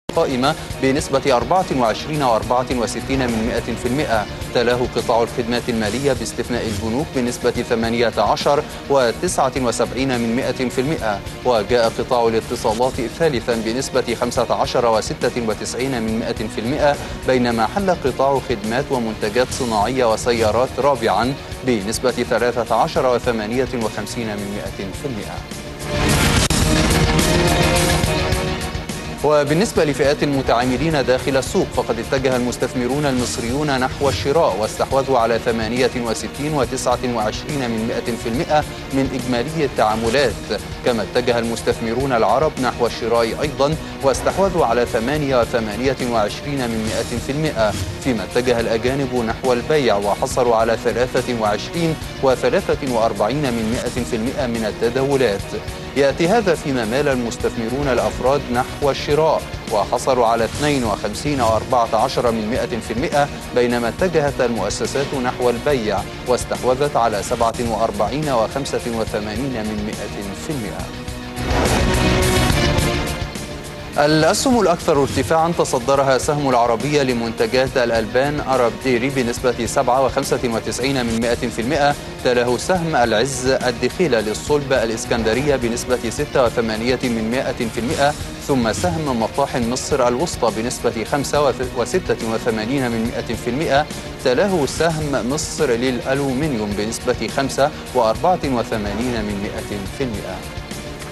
قائمة بنسبة 24 و64 من 100% تلاه قطاع الخدمات المالية باستثناء البنوك بنسبة 18 و79 من 100% وجاء قطاع الاتصالات ثالثا بنسبة 15 و96 من 100% بينما حل قطاع خدمات ومنتجات صناعية وسيارات رابعا بنسبة 13 و58 من 100% وبالنسبة لفئات المتعاملين داخل السوق فقد اتجه المستثمرون المصريون نحو الشراء واستحوذوا على 68 و29 من 100% من إجمالي التعاملات كما اتجه المستثمرون العرب نحو الشراء أيضا واستحوذوا على 28 من 100% فيما اتجه الأجانب نحو البيع وحصلوا على 23 و43 من 100% من التداولات يأتي هذا فيما مال المستثمرون الأفراد نحو الشراء وحصلوا على 52 و14 من 100% بينما اتجهت المؤسسات نحو البيع واستحوذت على 47 و85 من 100% الأسهم الأكثر ارتفاعا تصدرها سهم العربية لمنتجات الألبان أرب ديري بنسبة 7 و95 من 100% تلاه سهم العز الدخيلة للصلب الإسكندرية بنسبة 6 و8 من 100% ثم سهم مطاحن مصر الوسطى بنسبة 5 و86 من 100% تلاه سهم مصر للألومنيوم بنسبة 5 و84 من 100%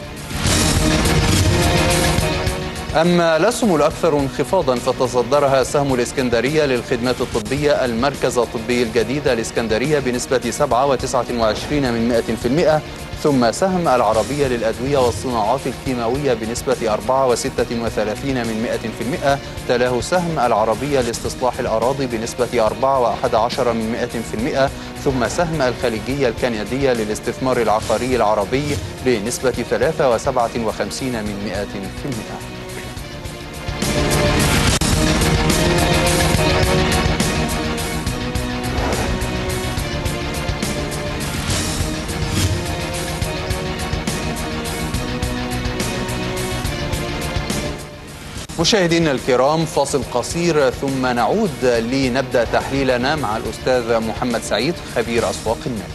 أما الأسهم الأكثر انخفاضا فتصدرها سهم الإسكندرية للخدمات الطبية المركز الطبي الجديد الإسكندرية بنسبة 7 و29 من 100% ثم سهم العربية للأدوية والصناعات الكيماوية بنسبة 4 و36 من 100% تلاه سهم العربية لاستصلاح الأراضي بنسبة 4 و11 من 100% ثم سهم الخليجية الكندية للاستثمار العقاري العربي بنسبة 3 و57 من 100% مشاهدينا الكرام فاصل قصير ثم نعود لنبدا تحليلنا مع الاستاذ محمد سعيد خبير اسواق المال.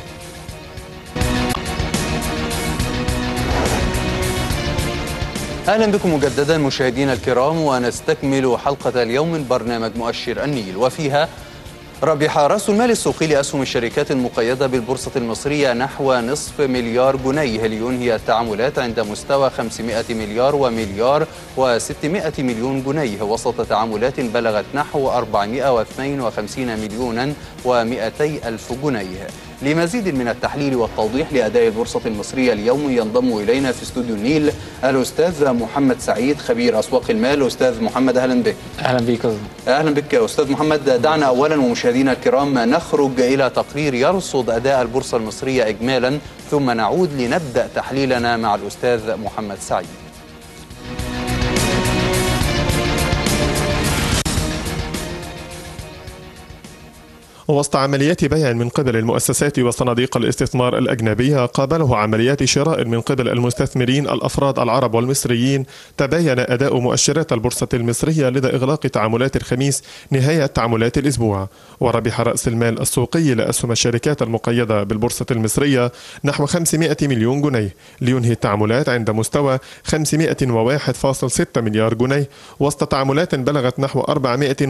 اهلا بكم مجددا مشاهدينا الكرام ونستكمل حلقه اليوم من برنامج مؤشر النيل وفيها ربح رأس المال السوقي لأسهم الشركات المقيدة بالبورصة المصرية نحو نصف مليار جنيه لينهي التعاملات عند مستوى 500 مليار ومليار و600 مليون جنيه وسط تعاملات بلغت نحو 452 مليونا و200 ألف جنيه لمزيد من التحليل والتوضيح لأداء البورصة المصرية اليوم ينضم إلينا في استوديو النيل الأستاذ محمد سعيد خبير أسواق المال أستاذ محمد أهلا بك أهلا بك أهلا بك أستاذ محمد دعنا أولا ومشاهدينا الكرام نخرج إلى تقرير يرصد أداء البورصة المصرية إجمالا ثم نعود لنبدأ تحليلنا مع الأستاذ محمد سعيد وسط عمليات بيع من قبل المؤسسات وصناديق الاستثمار الأجنبية قابله عمليات شراء من قبل المستثمرين الأفراد العرب والمصريين تباين أداء مؤشرات البورصة المصرية لدى إغلاق تعاملات الخميس نهاية تعاملات الأسبوع وربح رأس المال السوقي لأسهم الشركات المقيدة بالبورصة المصرية نحو 500 مليون جنيه لينهي التعاملات عند مستوى 501.6 مليار جنيه وسط تعاملات بلغت نحو 452.2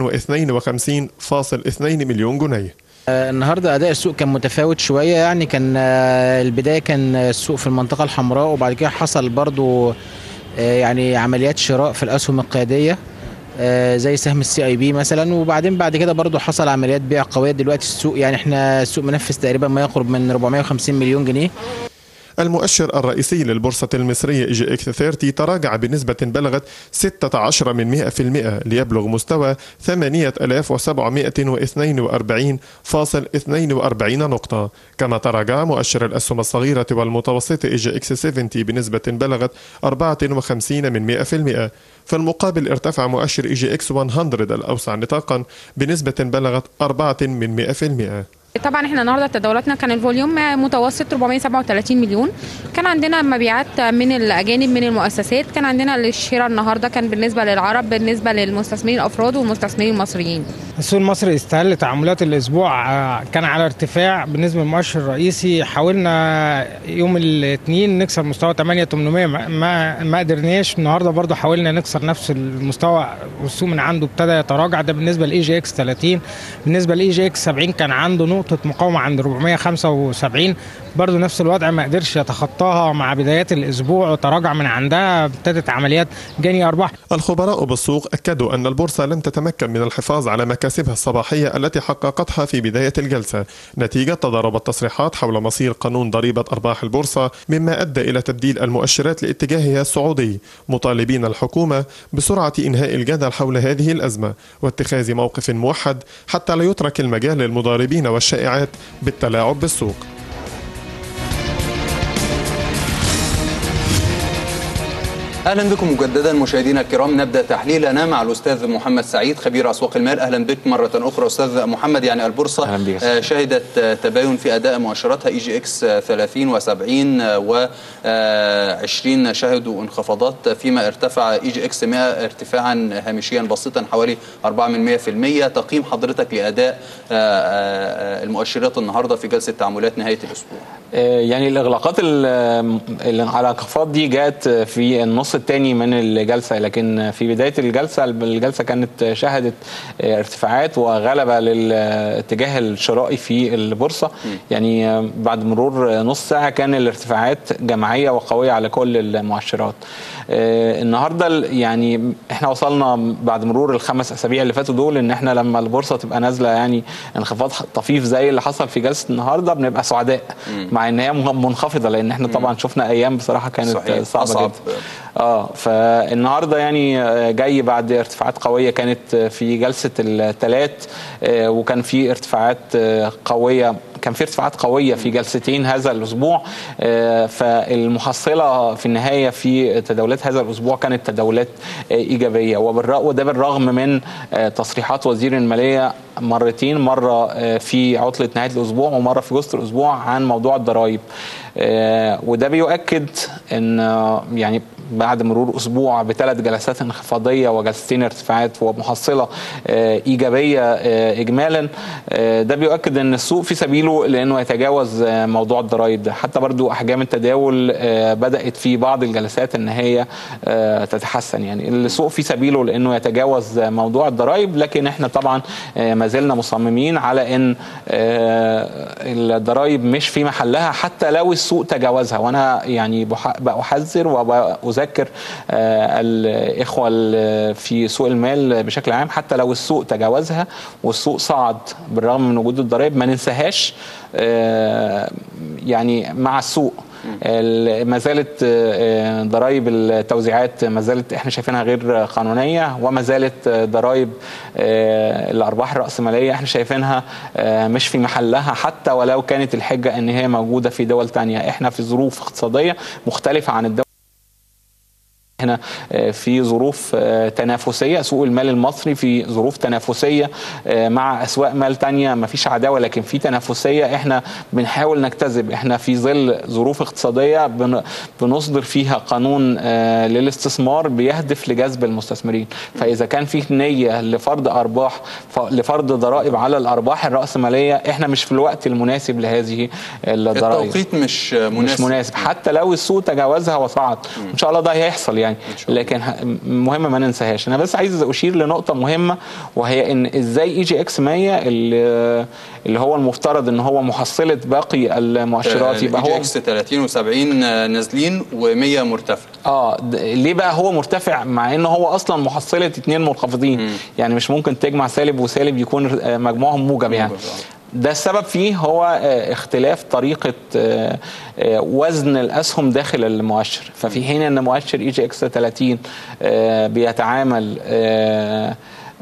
مليون جنيه النهارده اداء السوق كان متفاوت شويه يعني كان البدايه كان السوق في المنطقه الحمراء وبعد كده حصل برضو يعني عمليات شراء في الاسهم القياديه زي سهم السي اي بي مثلا وبعدين بعد كده برضو حصل عمليات بيع قويه دلوقتي السوق يعني احنا السوق منفذ تقريبا ما يقرب من 450 مليون جنيه المؤشر الرئيسي للبورصة المصرية جي اكس 30 تراجع بنسبة بلغت 16 من 100% ليبلغ مستوى 8742.42 نقطة كما تراجع مؤشر الأسهم الصغيرة والمتوسطة جي اكس 70 بنسبة بلغت 54 من 100% في المقابل ارتفع مؤشر اي جي اكس 100 الأوسع نطاقا بنسبة بلغت 4 من 100% طبعا احنا النهارده تداولاتنا كان الفوليوم متوسط 437 مليون كان عندنا مبيعات من الاجانب من المؤسسات كان عندنا الشراء النهارده كان بالنسبه للعرب بالنسبه للمستثمرين الافراد والمستثمرين المصريين السوق المصري استهل تعاملات الاسبوع آه، كان على ارتفاع بالنسبه للمؤشر الرئيسي حاولنا يوم الاثنين نكسر مستوى 8800 ما- ما ما قدرناش النهارده برضو حاولنا نكسر نفس المستوى والسوق من عنده ابتدى يتراجع ده بالنسبه لاي جي اكس 30 بالنسبه لاي جي اكس 70 كان عنده نقطه مقاومه عند 475 برضو نفس الوضع ما قدرش يتخطاها مع بدايات الاسبوع وتراجع من عندها ابتدت عمليات جني ارباح الخبراء بالسوق أكدوا أن البورصة لم تتمكن من الحفاظ على مكاسبها الصباحية التي حققتها في بداية الجلسة نتيجة تضارب التصريحات حول مصير قانون ضريبة أرباح البورصة مما أدى إلى تبديل المؤشرات لاتجاهها الصعودي مطالبين الحكومة بسرعة إنهاء الجدل حول هذه الأزمة واتخاذ موقف موحد حتى لا يترك المجال للمضاربين والشائعات بالتلاعب بالسوق اهلا بكم مجددا مشاهدينا الكرام نبدا تحليلنا مع الاستاذ محمد سعيد خبير اسواق المال اهلا بك مره اخرى استاذ محمد يعني البورصه أهلا بك. آه، شهدت آه، تباين في اداء مؤشراتها اي جي اكس 30 و70 و20 شهدوا انخفاضات فيما ارتفع اي جي اكس 100 ارتفاعا هامشيا بسيطا حوالي 4 من 100% تقييم حضرتك لاداء آه، آه، المؤشرات النهارده في جلسه تعاملات نهايه الاسبوع آه، يعني الاغلاقات ال- اللي على انخفاض دي جات في النص الثاني من الجلسه لكن في بدايه الجلسه الجلسه كانت شهدت آه، ارتفاعات وغلبه للاتجاه الشرائي في البورصه يعني آه، بعد مرور نص ساعه كان الارتفاعات جماعيه وقويه على كل المؤشرات آه، النهارده ال- يعني احنا وصلنا بعد مرور الخمس اسابيع اللي فاتوا دول ان احنا لما البورصه تبقى نازله يعني انخفاض طفيف زي اللي حصل في جلسه النهارده بنبقى سعداء مع ان هي مه- منخفضه لان احنا طبعا شفنا ايام بصراحه كانت صحيح. صعبه أصعب. جدا اه فالنهارده يعني آه، جاي بعد ارتفاعات قويه كانت آه، في جلسه الثلاث وكان في ارتفاعات آه، قويه كان في ارتفاعات قويه في جلستين هذا الاسبوع آه، فالمحصله في النهايه في تداولات هذا الاسبوع كانت تداولات آه، ايجابيه وبالرغم وده بالرغم من آه، تصريحات وزير الماليه مرتين مره آه، في عطله نهايه الاسبوع ومره في وسط الاسبوع عن موضوع الضرائب آه، وده بيؤكد ان آه، يعني بعد مرور اسبوع بثلاث جلسات انخفاضيه وجلستين ارتفاعات ومحصله آه، ايجابيه آه، اجمالا آه، ده بيؤكد ان السوق في سبيله لانه يتجاوز آه، موضوع الضرائب ده حتى برضو احجام التداول آه، بدات في بعض الجلسات ان هي آه، تتحسن يعني السوق في سبيله لانه يتجاوز آه، موضوع الضرائب لكن احنا طبعا آه، ما زلنا مصممين على ان آه، الضرائب مش في محلها حتى لو السوق تجاوزها وانا يعني بح- بحذر وبذكر آه، الاخوه ال- في سوق المال بشكل عام حتى لو السوق تجاوزها والسوق صعد بالرغم من وجود الضرائب ما ننساهاش آه، يعني مع السوق ال- ما زالت آه، ضرائب التوزيعات ما زالت احنا شايفينها غير قانونيه وما زالت آه، ضرائب آه، الارباح الراسماليه احنا شايفينها آه، مش في محلها حتى ولو كانت الحجه ان هي موجوده في دول تانية احنا في ظروف اقتصاديه مختلفه عن الدول هنا آه، في ظروف آه، تنافسيه سوق المال المصري في ظروف تنافسيه آه، مع اسواق مال تانية ما فيش عداوه لكن في تنافسيه احنا بنحاول نجتذب احنا في ظل ظروف اقتصاديه بن- بنصدر فيها قانون آه، للاستثمار بيهدف لجذب المستثمرين فاذا كان في نيه لفرض ارباح ف- لفرض ضرائب على الارباح الراسماليه احنا مش في الوقت المناسب لهذه الضرائب التوقيت مش مناسب مش مناسب حتى لو السوق تجاوزها وصعد ان شاء الله ده هيحصل يعني لكن ه- مهم ما ننساهاش انا بس عايز اشير لنقطه مهمه وهي ان ازاي اي جي اكس 100 اللي, اللي هو المفترض ان هو محصله باقي المؤشرات يبقى اي هو اكس 30 و70 نازلين و100 مرتفع اه د- ليه بقى هو مرتفع مع ان هو اصلا محصله اتنين منخفضين يعني مش ممكن تجمع سالب وسالب يكون آه، مجموعهم موجب يعني موجب، ده السبب فيه هو آه، اختلاف طريقه آه، آه، وزن الاسهم داخل المؤشر ففي حين ان مؤشر اي جي اكس 30 آه، بيتعامل آه،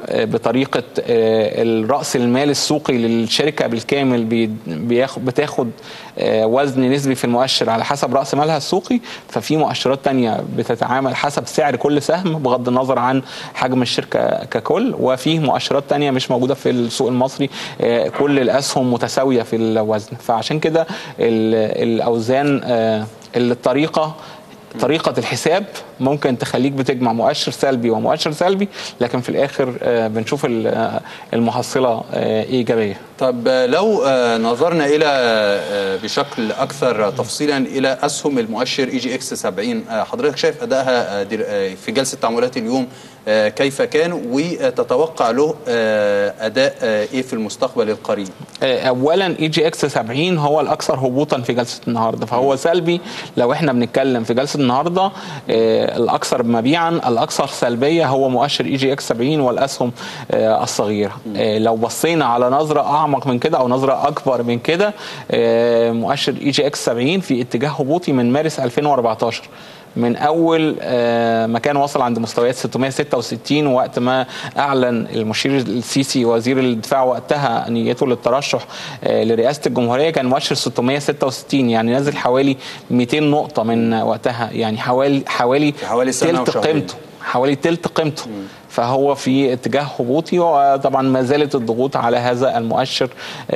آه، بطريقه آه، الراس المال السوقي للشركه بالكامل بي- بياخد بتاخد آه، وزن نسبي في المؤشر على حسب راس مالها السوقي ففي مؤشرات تانية بتتعامل حسب سعر كل سهم بغض النظر عن حجم الشركه ككل وفي مؤشرات تانية مش موجوده في السوق المصري آه، كل الاسهم متساويه في الوزن فعشان كده ال- الاوزان آه، الطريقه طريقة الحساب ممكن تخليك بتجمع مؤشر سلبي ومؤشر سلبي لكن في الآخر آه، بنشوف ال- آه، المحصلة آه، إيجابية طب لو آه، نظرنا الى آه، بشكل اكثر تفصيلا الى اسهم المؤشر اي جي اكس 70 آه، حضرتك شايف ادائها آه، دل- آه، في جلسه تعاملات اليوم آه، كيف كان وتتوقع له آه، اداء آه، ايه في المستقبل القريب آه، اولا اي جي اكس 70 هو الاكثر هبوطا في جلسه النهارده فهو سلبي لو احنا بنتكلم في جلسه النهارده آه، الاكثر مبيعا الاكثر سلبيه هو مؤشر اي جي اكس 70 والاسهم آه، الصغيره آه، لو بصينا على نظره اعمق من كده او نظره اكبر من كده آه، مؤشر اي جي اكس 70 في اتجاه هبوطي من مارس 2014 من اول آه، ما كان وصل عند مستويات 666 وقت ما اعلن المشير السيسي وزير الدفاع وقتها نيته للترشح آه، لرئاسه الجمهوريه كان مؤشر 666 يعني نازل حوالي 200 نقطه من وقتها يعني حوالي حوالي حوالي سنة تلت وشهرين. قيمته حوالي تلت قيمته فهو في اتجاه هبوطي وطبعا ما زالت الضغوط على هذا المؤشر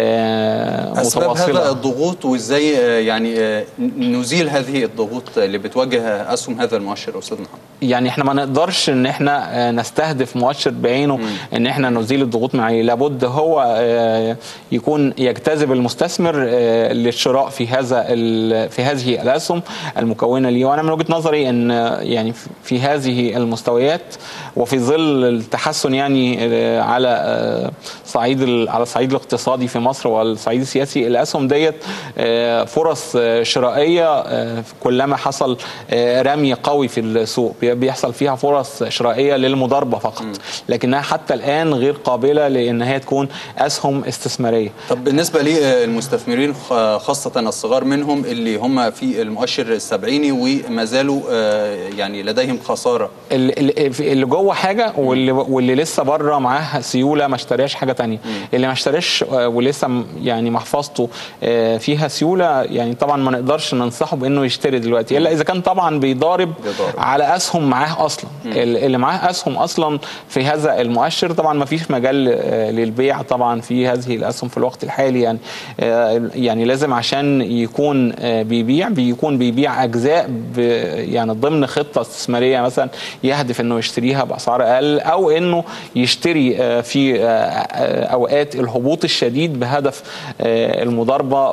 آه، اسباب متواصله هذا الضغوط وازاي آه، يعني آه، نزيل هذه الضغوط اللي بتواجه اسهم هذا المؤشر استاذ محمد يعني احنا ما نقدرش ان احنا آه، نستهدف مؤشر بعينه ان احنا نزيل الضغوط من عليه لابد هو آه، يكون يجتذب المستثمر آه، للشراء في هذا ال- في هذه الاسهم المكونه ليه وانا من وجهه نظري ان آه، يعني في- في هذه المستويات وفي ظل التحسن يعني آه، على آه، صعيد ال- على الصعيد الاقتصادي في مصر والصعيد السياسي الاسهم ديت آه، فرص آه، شرائيه آه، كلما حصل آه، رمي قوي في السوق بي- بيحصل فيها فرص شرائيه للمضاربه فقط لكنها حتى الان غير قابله لان هي تكون اسهم استثماريه طب بالنسبة للمستثمرين خ- خاصة الصغار منهم اللي هم في المؤشر السبعيني وما زالوا آه، يعني لديهم خسارة اللي, اللي- اللي جوه حاجه واللي واللي لسه بره معاه سيوله ما اشتراش حاجه تانية اللي ما اشتراش آه، ولسه م- يعني محفظته آه، فيها سيوله يعني طبعا ما نقدرش ننصحه بانه يشتري دلوقتي الا اذا كان طبعا بيضارب بيضارب. على اسهم معاه اصلا ال- اللي معاه اسهم اصلا في هذا المؤشر طبعا ما فيش مجال آه، للبيع طبعا في هذه الاسهم في الوقت الحالي يعني آه، يعني لازم عشان يكون آه، بيبيع بيكون بيبيع اجزاء ب- يعني ضمن خطه استثماريه مثلا يهدف انه يشتريها باسعار اقل او انه يشتري آه، في آه، آه، اوقات الهبوط الشديد بهدف آه، المضاربه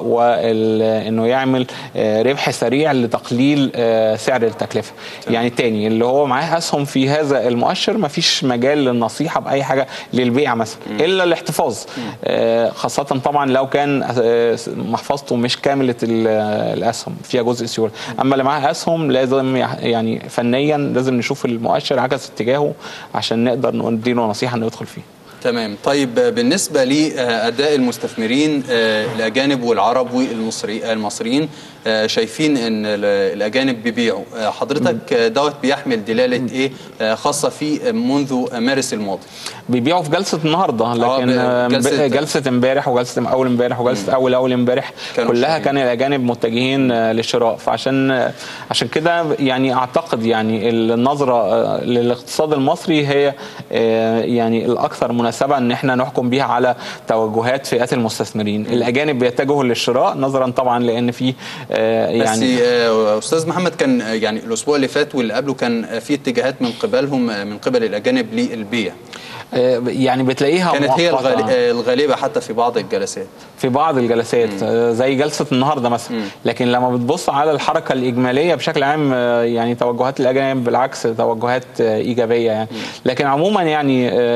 وانه يعمل آه، ربح سريع لتقليل آه، سعر التكلفه يعني تاني اللي هو معاه اسهم في هذا المؤشر ما فيش مجال للنصيحه باي حاجه للبيع مثلا الا الاحتفاظ آه، خاصه طبعا لو كان آه، محفظته مش كامله ال- الاسهم فيها جزء سيوله اما اللي معاه اسهم لازم يح- يعني فنيا لازم نشوف المؤشر عكس اتجاهه عشان نقدر نديله نصيحه انه يدخل فيه تمام طيب آه، بالنسبة لأداء المستثمرين آه، الأجانب والعرب والمصري المصريين آه، شايفين أن ال- الأجانب بيبيعوا آه، حضرتك آه، دوت بيحمل دلالة إيه آه، خاصة في منذ مارس الماضي بيبيعوا في جلسه النهارده لكن ب- آه، جلسة- جلسه امبارح وجلسه اول امبارح وجلسه اول اول امبارح كانوا كلها شارين. كان الاجانب متجهين آه، للشراء فعشان آه، عشان كده يعني اعتقد يعني النظره آه، للاقتصاد المصري هي آه، يعني الاكثر مناسبه ان احنا نحكم بيها على توجهات فئات المستثمرين الاجانب بيتجهوا للشراء نظرا طبعا لان في آه، بس يعني آه، استاذ محمد كان آه، يعني الاسبوع اللي فات واللي قبله كان آه، في اتجاهات من قبلهم آه، من قبل الاجانب للبيع آه، يعني بتلاقيها كانت هي مؤقتة. الغالي- آه، الغالبه حتى في بعض الجلسات في بعض الجلسات آه، زي جلسه النهارده مثلا لكن لما بتبص على الحركه الاجماليه بشكل عام آه، يعني توجهات الاجانب بالعكس توجهات آه، ايجابيه يعني لكن عموما يعني آه،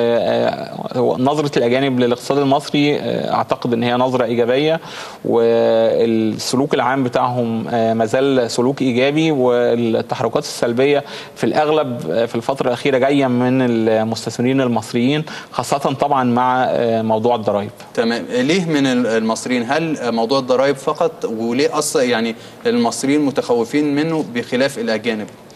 آه، نظره الاجانب للاقتصاد المصري آه، اعتقد ان هي نظره ايجابيه والسلوك العام بتاعهم آه، ما زال سلوك ايجابي والتحركات السلبيه في الاغلب آه، في الفتره الاخيره جايه من المستثمرين المصريين خاصه طبعا مع آه، موضوع الضرائب تمام ليه من ال- المصريين هل موضوع الضرائب فقط وليه اصلا يعني المصريين متخوفين منه بخلاف الاجانب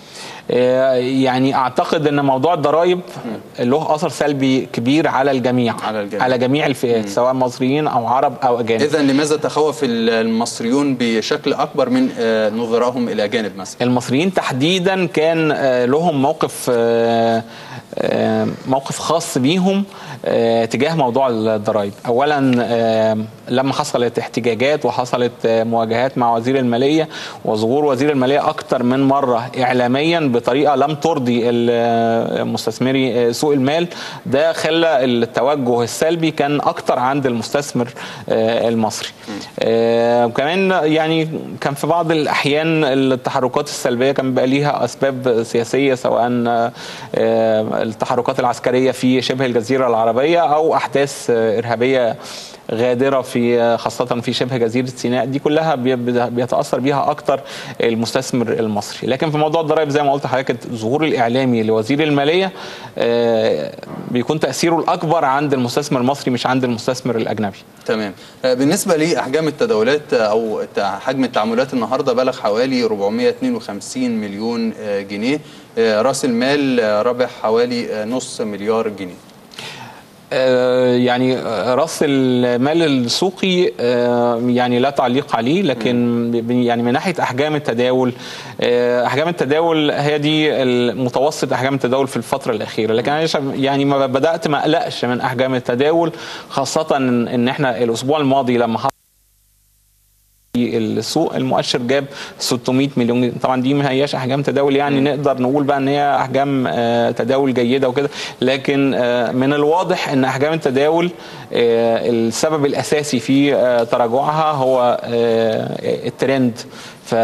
آه، يعني اعتقد ان موضوع الضرائب له اثر سلبي كبير على الجميع على الجميع. على جميع الفئات سواء مصريين او عرب او اجانب اذا لماذا تخوف المصريون بشكل اكبر من آه، نظرائهم الاجانب مثلا المصريين تحديدا كان آه، لهم موقف آه، آه، موقف خاص بيهم آه، تجاه موضوع الضرائب اولا آه، لما حصلت احتجاجات وحصلت آه، مواجهات مع وزير الماليه وظهور وزير الماليه اكتر من مره اعلاميا بطريقه لم ترضي ال- مستثمري آه، سوق المال ده خلى التوجه السلبي كان اكتر عند المستثمر آه، المصري آه، وكمان يعني كان في بعض الاحيان التحركات السلبيه كان بيبقى ليها اسباب سياسيه سواء آه، التحركات العسكريه في شبه الجزيره العربيه او احداث آه، ارهابيه غادره في خاصه في شبه جزيره سيناء دي كلها بي- بيتاثر بيها اكتر المستثمر المصري لكن في موضوع الضرائب زي ما قلت لحضرتك الظهور الاعلامي لوزير الماليه آه، بيكون تاثيره الاكبر عند المستثمر المصري مش عند المستثمر الاجنبي تمام آه، بالنسبة لأحجام التداولات آه، أو تع- حجم التعاملات النهاردة بلغ حوالي 452 مليون آه، جنيه آه، رأس المال آه، ربح حوالي آه، نص مليار جنيه آه، يعني آه، راس المال السوقي آه، يعني لا تعليق عليه لكن ب- يعني من ناحيه احجام التداول آه، احجام التداول هي دي المتوسط احجام التداول في الفتره الاخيره لكن انا شا- يعني ما بدات ما اقلقش من احجام التداول خاصه ان إن احنا الاسبوع الماضي لما حصل في السوق المؤشر جاب 600 مليون جنيه. طبعا دي ما هياش احجام تداول يعني نقدر نقول بقى ان هي احجام آه، تداول جيده وكده لكن آه، من الواضح ان احجام التداول آه، السبب الاساسي في آه، تراجعها هو آه، الترند ف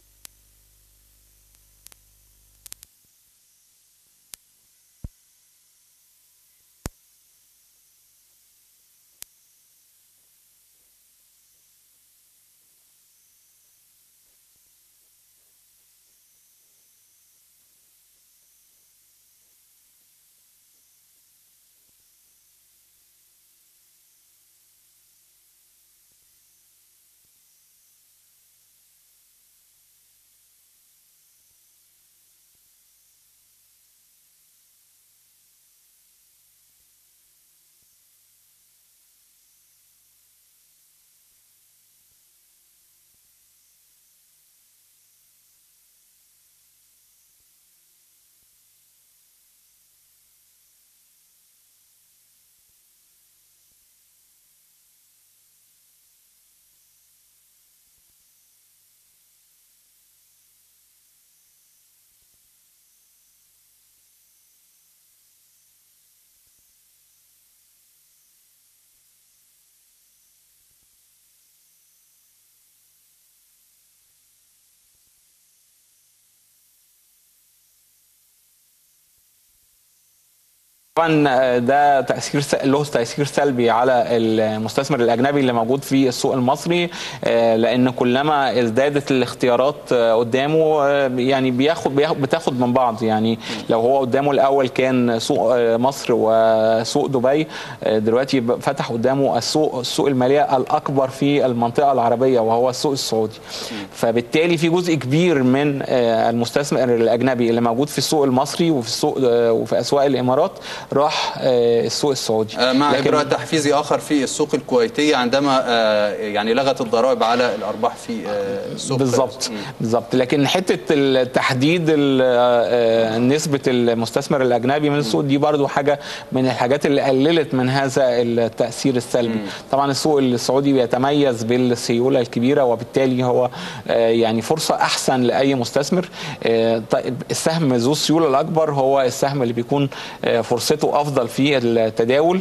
طبعا ده تاثير س- له تاثير سلبي على المستثمر الاجنبي اللي موجود في السوق المصري آه، لان كلما ازدادت الاختيارات آه، قدامه آه، يعني بياخد بياخد- بتاخد من بعض يعني لو هو قدامه الاول كان سوق آه، مصر وسوق دبي آه، دلوقتي ب- فتح قدامه السوق السوق الماليه الاكبر في المنطقه العربيه وهو السوق السعودي فبالتالي في جزء كبير من آه، المستثمر الاجنبي اللي موجود في السوق المصري وفي السوق آه، وفي اسواق الامارات راح آه، السوق السعودي آه، مع لكن- إجراء تحفيزي آخر في السوق الكويتية عندما آه، يعني لغت الضرائب على الأرباح في آه، السوق بالظبط مم. بالظبط لكن حته التحديد ال- آه، نسبه المستثمر الاجنبي من السوق دي برضو حاجه من الحاجات اللي قللت من هذا التاثير السلبي طبعا السوق السعودي بيتميز بالسيوله الكبيره وبالتالي هو آه، يعني فرصه احسن لاي مستثمر آه، طيب السهم ذو السيوله الاكبر هو السهم اللي بيكون آه، فرصته افضل في التداول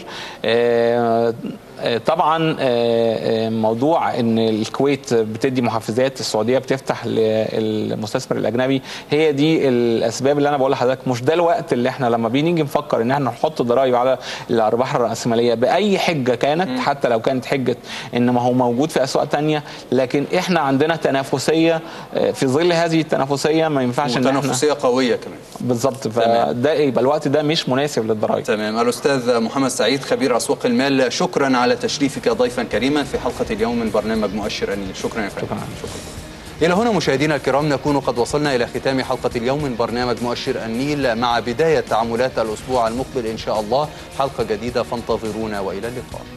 آه، آه، طبعا آه، آه، موضوع ان الكويت بتدي محفزات السعوديه بتفتح للمستثمر الاجنبي هي دي الاسباب اللي انا بقول لحضرتك مش ده الوقت اللي احنا لما بنيجي نفكر ان احنا نحط ضرائب على الارباح الراسماليه باي حجه كانت حتى لو كانت حجه ان ما هو موجود في اسواق تانية لكن احنا عندنا تنافسيه آه، في ظل هذه التنافسيه ما ينفعش ان احنا وتنافسية قوية كمان بالظبط فده يبقى الوقت ده مش مناسب للضرائب تمام الأستاذ محمد سعيد خبير أسواق المال شكرا على تشريفك ضيفا كريما في حلقة اليوم من برنامج مؤشر أنيل شكرا يا فندم شكرا. شكرا. إلى هنا مشاهدينا الكرام نكون قد وصلنا إلى ختام حلقة اليوم من برنامج مؤشر النيل مع بداية تعاملات الأسبوع المقبل إن شاء الله حلقة جديدة فانتظرونا وإلى اللقاء